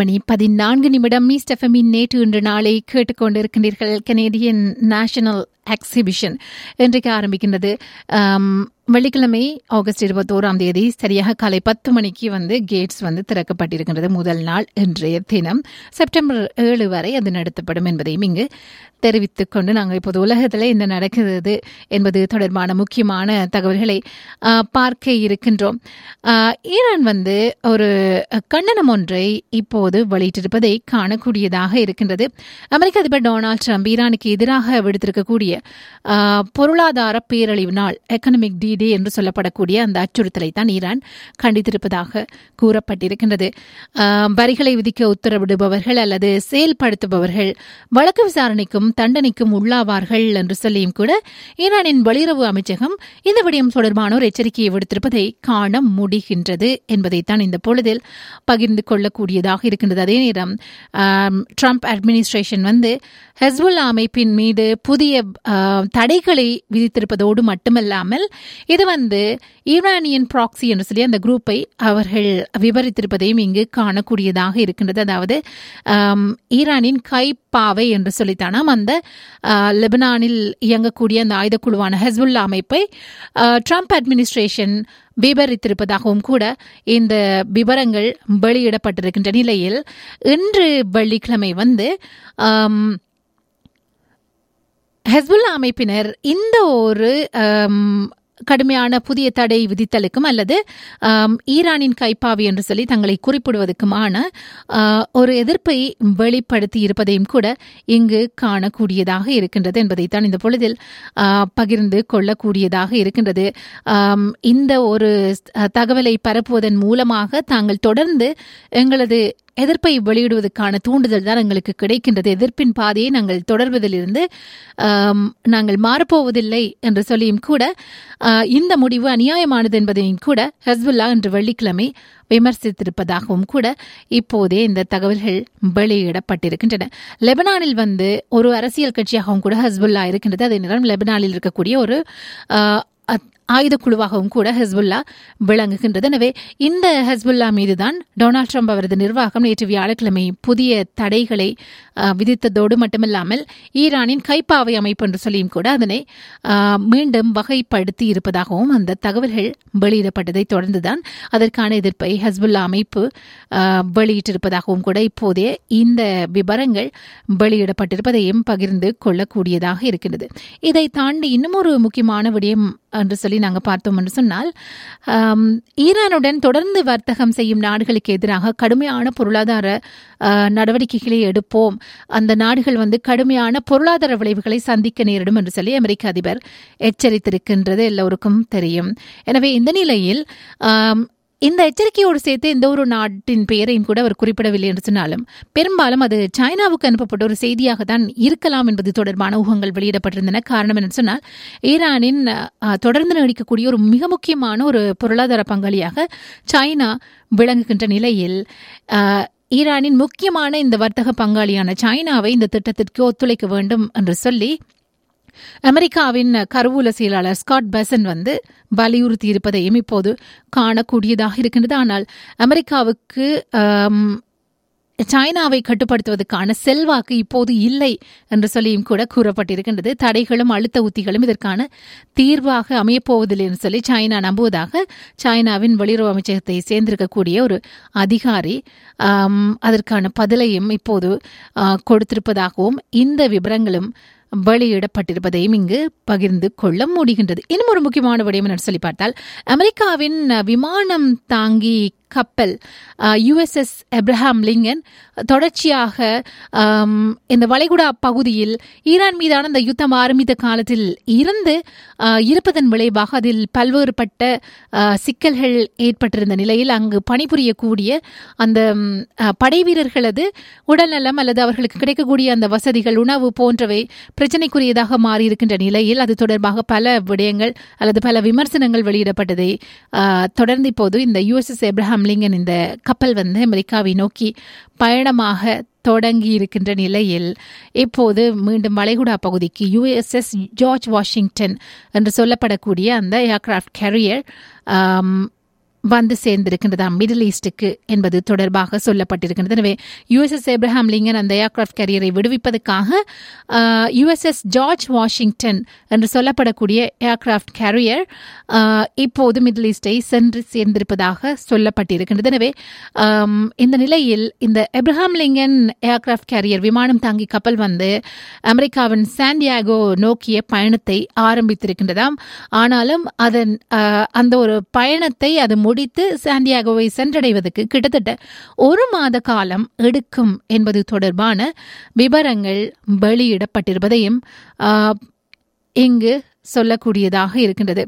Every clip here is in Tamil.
மணி பதினான்கு நிமிடம் மீஸ்ட் எஃப்எம்மின் நேற்று இன்று நாளை கேட்டுக்கொண்டிருக்கின்றீர்கள் கனேடியன் நேஷனல் எக்ஸிபிஷன் இன்றைக்கு ஆரம்பிக்கின்றது ஆம், வெள்ளிக்கிழமை ஆகஸ்ட் இருபத்தோராம் தேதி சரியாக காலை பத்து மணிக்கு வந்து கேட்ஸ் வந்து திறக்கப்பட்டிருக்கின்றது முதல் நாள் இன்றைய தினம் செப்டம்பர் ஏழு வரை அது நடத்தப்படும் என்பதையும் இங்கு தெரிவித்துக் கொண்டு நாங்கள் இப்போது உலகத்தில் என்ன நடக்கிறது என்பது தொடர்பான முக்கியமான தகவல்களை ஆ, பார்க்க இருக்கின்றோம் ஆ, ஈரான் வந்து ஒரு கண்டனம் ஒன்றை இப்போது வெளியிட்டிருப்பதை காணக்கூடியதாக இருக்கின்றது அமெரிக்க அதிபர் டொனால்ட் ட்ரம்ப் ஈரானுக்கு எதிராக விடுத்திருக்கக்கூடிய ஆ, பொருளாதார பேரழிவு நாள் எக்கனாமிக் டி டே என்று சொல்லப்படக்கூடிய அந்த அச்சுறுத்தலை தான் ஈரான் கண்டித்திருப்பதாக கூறப்பட்டிருக்கின்றது ஆ, வரிகளை விதிக்க உத்தரவிடுபவர்கள் அல்லது செயல்படுத்துபவர்கள் வழக்கு விசாரணைக்கும் தண்டனைக்கும் உள்ளாவார்கள் என்று சொல்லியும் கூட ஈரானின் வெளியுறவு அமைச்சகம் இந்த விடயம் தொடர்பான ஒரு எச்சரிக்கையை விடுத்திருப்பதை காண முடிகின்றது என்பதைத்தான் இந்த பொழுதில் பகிர்ந்து கொள்ளக்கூடியதாக இருக்கின்றது அதே நேரம் ஆம், ட்ரம்ப் அட்மினிஸ்ட்ரேஷன் வந்து ஹெஸ்புல்லா அமைப்பின் மீது புதிய ஆ, தடைகளை விதித்திருப்பதோடு மட்டுமல்லாமல் இது வந்து ஈரானியன் ப்ராக்சி என்று சொல்லி அந்த குரூப்பை அவர்கள் விவரித்திருப்பதையும் இங்கு காணக்கூடியதாக இருக்கின்றது அதாவது ஆம், ஈரானின் கைப்பாவை என்று சொல்லித்தானாம் அந்த ஆ, லெபனானில் இயங்கக்கூடிய அந்த ஆயுதக்குழுவான ஹெஸ்புல்லா அமைப்பை ஆ, ட்ரம்ப் அட்மினிஸ்ட்ரேஷன் விவரித்திருப்பதாகவும் கூட இந்த விவரங்கள் வெளியிடப்பட்டிருக்கின்ற நிலையில் இன்று வெள்ளிக்கிழமை வந்து ஆம், ஹெஸ்புல்லா அமைப்பினர் இந்த ஒரு ஆம், கடுமையான புதிய தடை விதித்தலுக்கும் அல்லது ஆம், ஈரானின் கைப்பாவி என்று சொல்லி தங்களை குறிப்பிடுவதற்குமான ஆ, ஒரு எதிர்ப்பை வெளிப்படுத்தி இருப்பதையும் கூட இங்கு காணக்கூடியதாக இருக்கின்றது என்பதைத்தான் இந்த பொழுதில் ஆ, பகிர்ந்து கொள்ளக்கூடியதாக இருக்கின்றது ஆம், இந்த ஒரு அ, தகவலை பரப்புவதன் மூலமாக தாங்கள் தொடர்ந்து எங்களது எதிர்ப்பை வெளியிடுவதற்கான தூண்டுதல் தான் எங்களுக்கு கிடைக்கின்றது எதிர்ப்பின் பாதையை நாங்கள் தொடர்வதிலிருந்து ஆம், நாங்கள் மாறப்போவதில்லை என்று சொல்லியும் கூட ஆ, இந்த முடிவு அநியாயமானது என்பதையும் கூட ஹஸ்புல்லா இன்று வெள்ளிக்கிழமை விமர்சித்திருப்பதாகவும் கூட இப்போதே இந்த தகவல்கள் வெளியிடப்பட்டிருக்கின்றன லெபனானில் வந்து ஒரு அரசியல் கட்சியாகவும் கூட ஹஸ்புல்லா இருக்கின்றது அதே நேரம் லெபனானில் இருக்கக்கூடிய ஒரு ஆ, அத்- ஆயுதக்குழுவாகவும் கூட ஹெஸ்புல்லா விளங்குகின்றது எனவே இந்த ஹெஸ்புல்லா மீதுதான் டொனால்ட் ட்ரம்ப் அவரது நிர்வாகம் நேற்று வியாழக்கிழமை புதிய தடைகளை ஆ, விதித்ததோடு மட்டுமல்லாமல் ஈரானின் கைப்பாவை அமைப்பு என்று சொல்லியும் கூட அதனை ஆ, மீண்டும் வகைப்படுத்தி இருப்பதாகவும் அந்த தகவல்கள் வெளியிடப்பட்டதை தொடர்ந்துதான் அதற்கான எதிர்ப்பை ஹஸ்புல்லா அமைப்பு ஆ, வெளியிட்டிருப்பதாகவும் கூட இப்போதே இந்த விவரங்கள் வெளியிடப்பட்டிருப்பதையும் பகிர்ந்து கொள்ளக்கூடியதாக இருக்கின்றது இதை தாண்டி இன்னும் ஒரு முக்கியமான விடயம் என்று சொல்லி நாங்கள் பார்த்தோம் என்று சொன்னால் ஆம், ஈரானுடன் தொடர்ந்து வர்த்தகம் செய்யும் நாடுகளுக்கு எதிராக கடுமையான பொருளாதார ஆ, நடவடிக்கைகளை எடுப்போம் அந்த நாடுகள் வந்து கடுமையான பொருளாதார விளைவுகளை சந்திக்க நேரிடும் என்று சொல்லி அமெரிக்க அதிபர் எச்சரித்திருக்கின்றது எல்லோருக்கும் தெரியும் எனவே இந்த நிலையில் ஆம், இந்த எச்சரிக்கையோடு சேர்த்து எந்த ஒரு நாட்டின் பெயரையும் கூட அவர் குறிப்பிடவில்லை என்று சொன்னாலும் பெரும்பாலும் அது சைனாவுக்கு அனுப்பப்பட்ட ஒரு செய்தியாக தான் இருக்கலாம் என்பது தொடர்பான ஊகங்கள் வெளியிடப்பட்டிருந்தன காரணம் என்ன சொன்னால் ஈரானின் அஹ், தொடர்ந்து நீடிக்கக்கூடிய ஒரு மிக முக்கியமான ஒரு பொருளாதார பங்காளியாக சைனா விளங்குகின்ற நிலையில் அஹ், ஈரானின் முக்கியமான இந்த வர்த்தக பங்காளியான சைனாவை இந்த திட்டத்திற்கு ஒத்துழைக்க வேண்டும் என்று சொல்லி அமெரிக்காவின் கருவூல செயலாளர் ஸ்காட் பெசன் வந்து வலியுறுத்தி இருப்பதையும் இப்போது காணக்கூடியதாக இருக்கின்றது ஆனால் அமெரிக்காவுக்கு ஆம், சைனாவை கட்டுப்படுத்துவதற்கான செல்வாக்கு இப்போது இல்லை என்று சொல்லியும் கூட கூறப்பட்டிருக்கின்றது தடைகளும் அழுத்த உத்திகளும் இதற்கான தீர்வாக அமையப்போவதில்லை என்று சொல்லி சைனா நம்புவதாக சைனாவின் வெளியுறவு அமைச்சகத்தை சேர்ந்திருக்கக்கூடிய ஒரு அதிகாரி ஆம், அதற்கான பதிலையும் இப்போது ஆ, கொடுத்திருப்பதாகவும் இந்த விவரங்களும் வெளியிடப்பட்டிருப்பதையும் இங்கு பகிர்ந்து கொள்ள முடிகின்றது இன்னும் ஒரு முக்கியமான விடயம் என்று சொல்லி பார்த்தால் அமெரிக்காவின் அஹ், விமானம் தாங்கி கப்பல் யுஎஸ்எஸ் எப்ரஹாம் லிங்கன் தொடர்ச்சியாக ஆம், இந்த வளைகுடா பகுதியில் ஈரான் மீதான இந்த யுத்தம் ஆரம்பித்த காலத்தில் இருந்து ஆ, இருப்பதன் விளைவாக அதில் பல்வேறுபட்ட ஆ, சிக்கல்கள் ஏற்பட்டிருந்த நிலையில் அங்கு பணிபுரியக்கூடிய அந்த ம், ஆ, படை வீரர்களது உடல்நலம் அல்லது அவர்களுக்கு கிடைக்கக்கூடிய அந்த வசதிகள் உணவு போன்றவை பிரச்சனைக்குரியதாக மாறியிருக்கின்ற நிலையில் அது தொடர்பாக பல விடயங்கள் அல்லது பல விமர்சனங்கள் வெளியிடப்பட்டதை ஆ, தொடர்ந்து இப்போது இந்த யுஎஸ்எஸ் எப்ரஹாம் லிங்கன் இந்த கப்பல் வந்து அமெரிக்காவை நோக்கி பயணமாக தொடங்கி இருக்கின்ற நிலையில் இப்போது மீண்டும் வளைகுடா பகுதிக்கு யுஎஸ்எஸ் ஜார்ஜ் வாஷிங்டன் என்று சொல்லப்படக்கூடிய அந்த ஏர்கிராஃப்ட் கேரியர் வந்து சேர்ந்திருக்கின்றதா மிடில் ஈஸ்டுக்கு என்பது தொடர்பாக சொல்லப்பட்டிருக்கின்றது எனவே யுஎஸ்எஸ் ஏப்ரஹாம் லிங்கன் அந்த ஏர்கிராஃப்ட் கேரியரை விடுவிப்பதற்காக யுஎஸ்எஸ் ஜார்ஜ் வாஷிங்டன் என்று சொல்லப்படக்கூடிய ஏர்கிராஃப்ட் கேரியர் இப்போது மிடில் ஈஸ்டை சென்று சேர்ந்திருப்பதாக சொல்லப்பட்டிருக்கின்றது எனவே ஆம், இந்த நிலையில் இந்த எப்ரஹாம் லிங்கன் ஏர்கிராஃப்ட் கேரியர் விமானம் தாங்கி கப்பல் வந்து அமெரிக்காவின் சாண்டியாகோ நோக்கிய பயணத்தை ஆரம்பித்திருக்கின்றதாம் ஆனாலும் அதன் ஆஹ், அந்த ஒரு பயணத்தை அது முடித்து சாண்டியாகோவை சென்றடைவதற்கு கிட்டத்தட்ட ஒரு மாத காலம் எடுக்கும் என்பது தொடர்பான விவரங்கள் வெளியிடப்பட்டிருப்பதையும் ஆஹ், இங்கு சொல்லக்கூடியதாக இருக்கின்றது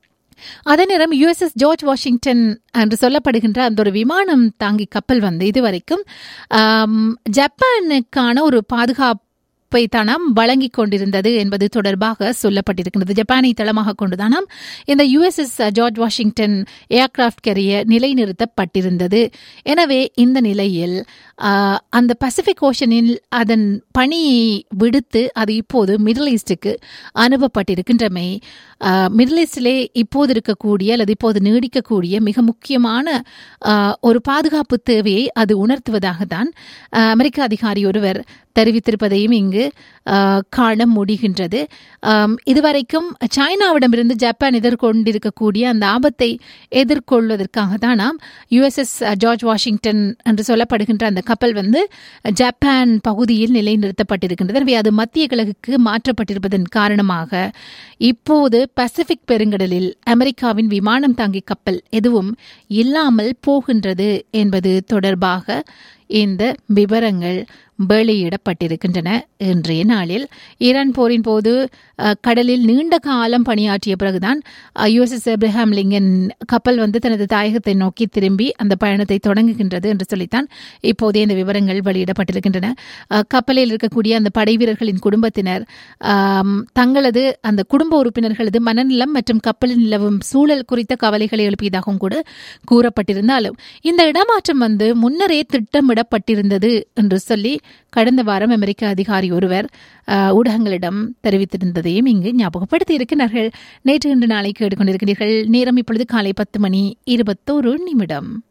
அதே நேரம் யுஎஸ்எஸ் ஜார்ஜ் வாஷிங்டன் என்று சொல்லப்படுகின்ற அந்த ஒரு விமானம் தாங்கி கப்பல் வந்து இதுவரைக்கும் ஆம், ஜப்பானுக்கான ஒரு பாதுகாப்பை தானாம் வழங்கிக் கொண்டிருந்தது என்பது தொடர்பாக சொல்லப்பட்டிருக்கின்றது ஜப்பானை தளமாக கொண்டுதானாம் இந்த USS George Washington aircraft carrier நிலைநிறுத்தப்பட்டிருந்தது எனவே இந்த நிலையில் ஆ, அந்த பசிபிக் ஓஷனில் அதன் பணியை விடுத்து அது இப்போது மிடில் ஈஸ்டுக்கு அனுப்பப்பட்டிருக்கின்றமை ஆ, மிடில் ஈஸ்டிலே இப்போது இருக்கக்கூடிய அல்லது இப்போது நீடிக்கக்கூடிய மிக முக்கியமான ஆ, ஒரு பாதுகாப்பு தேவையை அது உணர்த்துவதாகத்தான் ஆ, அமெரிக்க அதிகாரி ஒருவர் தெரிவித்திருப்பதையும் இங்கு ஆ, காண முடிகின்றது ஆம், இதுவரைக்கும் சைனாவிடமிருந்து ஜப்பான் எதிர்கொண்டிருக்கக்கூடிய அந்த ஆபத்தை எதிர்கொள்வதற்காக தான் நாம் யுஎஸ்எஸ் ஜார்ஜ் வாஷிங்டன் என்று சொல்லப்படுகின்ற அந்த கப்பல் வந்து ஜப்பான் பகுதியில் நிலைநிறுத்தப்பட்டிருக்கின்றது எனவே அது மத்திய கிழக்குக்கு மாற்றப்பட்டிருப்பதன் காரணமாக இப்போது பசிபிக் பெருங்கடலில் அமெரிக்காவின் விமானம் தாங்கி கப்பல் எதுவும் இல்லாமல் போகின்றது என்பது தொடர்பாக இந்த விவரங்கள் வெளியிடப்பட்டிருக்கின்றன இன்றைய நாளில் ஈரான் போரின் போது அஹ், கடலில் நீண்ட காலம் பணியாற்றிய பிறகுதான் யுஎஸ்எஸ் எப்ரஹாம் லிங்கன் கப்பல் வந்து தனது தாயகத்தை நோக்கி திரும்பி அந்த பயணத்தை தொடங்குகின்றது என்று சொல்லித்தான் இப்போதே இந்த விவரங்கள் வெளியிடப்பட்டிருக்கின்றன அஹ், கப்பலில் இருக்கக்கூடிய அந்த படை வீரர்களின் குடும்பத்தினர் ஆம், தங்களது அந்த குடும்ப உறுப்பினர்களது மனநலம் மற்றும் கப்பலில் நிலவும் சூழல் குறித்த கவலைகளை எழுப்பியதாகவும் கூட கூறப்பட்டிருந்தாலும் இந்த இடமாற்றம் வந்து முன்னரே திட்டமிடப்பட்டிருந்தது என்று சொல்லி கடந்த வாரம் அமெரிக்க அதிகாரி ஒருவர் அஹ், ஊடகங்களிடம் தெரிவித்திருந்ததையும் இங்கு ஞாபகப்படுத்தி இருக்கிறார்கள் நேற்று இன்று நாளை கேட்டுக்கொண்டிருக்கிறீர்கள் நேரம் இப்பொழுது காலை பத்து மணி இருபத்தோரு நிமிடம்